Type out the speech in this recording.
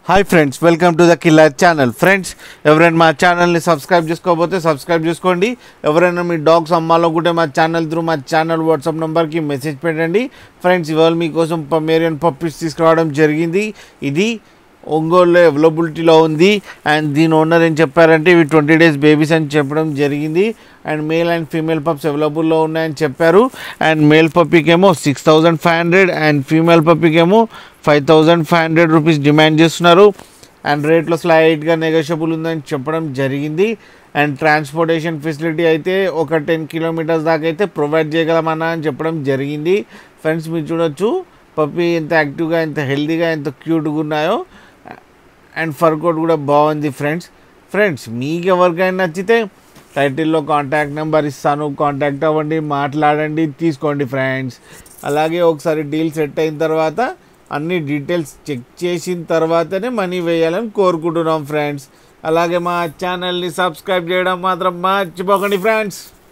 hi friends welcome to the killer channel friends ఎవరైనా మా ఛానల్ని సబ్స్క్రైబ్ చేసుకోకపోతే సబ్స్క్రైబ్ చేసుకోండి ఎవరైనా మీ డాగ్స్ అమ్మాలనుకుంటే మా ఛానల్ త్రూ మా ఛానల్ వాట్సాప్ నెంబర్కి మెసేజ్ పెట్టండి ఫ్రెండ్స్ ఇవాళ మీకోసం పమేరియన్ పప్పీస్ తీసుకురావడం జరిగింది ఇది ఒంగోలులో అవైలబిలిటీలో ఉంది అండ్ దీని ఓనర్ ఏం చెప్పారంటే ఇవి ట్వంటీ డేస్ బేబీస్ అని చెప్పడం జరిగింది and male and female pups అవైలబుల్లో ఉన్నాయని చెప్పారు అండ్ మేల్ పప్పీకి ఏమో six thousand five hundred and female పప్పీకి ఏమో five thousand five hundred rupees demand చేస్తున్నారు అండ్ రేట్లో స్లైట్గా నెగోషియబుల్ ఉందని చెప్పడం జరిగింది అండ్ ట్రాన్స్పోర్టేషన్ ఫెసిలిటీ అయితే ఒక టెన్ కిలోమీటర్స్ దాకా అయితే ప్రొవైడ్ చేయగలమన్నా అని చెప్పడం జరిగింది ఫ్రెండ్స్ మీరు చూడొచ్చు పప్పి ఎంత యాక్టివ్గా ఎంత హెల్తీగా ఎంత క్యూట్గా ఉన్నాయో అండ్ ఫర్ కోట్ కూడా బాగుంది ఫ్రెండ్స్ ఫ్రెండ్స్ మీకు ఎవరికైనా నచ్చితే టైటిల్లో కాంటాక్ట్ నెంబర్ ఇస్తాను కాంటాక్ట్ అవ్వండి మాట్లాడండి తీసుకోండి ఫ్రెండ్స్ అలాగే ఒకసారి డీల్ సెట్ అయిన తర్వాత అన్ని డీటెయిల్స్ చెక్ చేసిన తర్వాతనే మనీ వేయాలని కోరుకుంటున్నాం ఫ్రెండ్స్ అలాగే మా ఛానల్ని సబ్స్క్రైబ్ చేయడం మాత్రం మర్చిపోకండి ఫ్రెండ్స్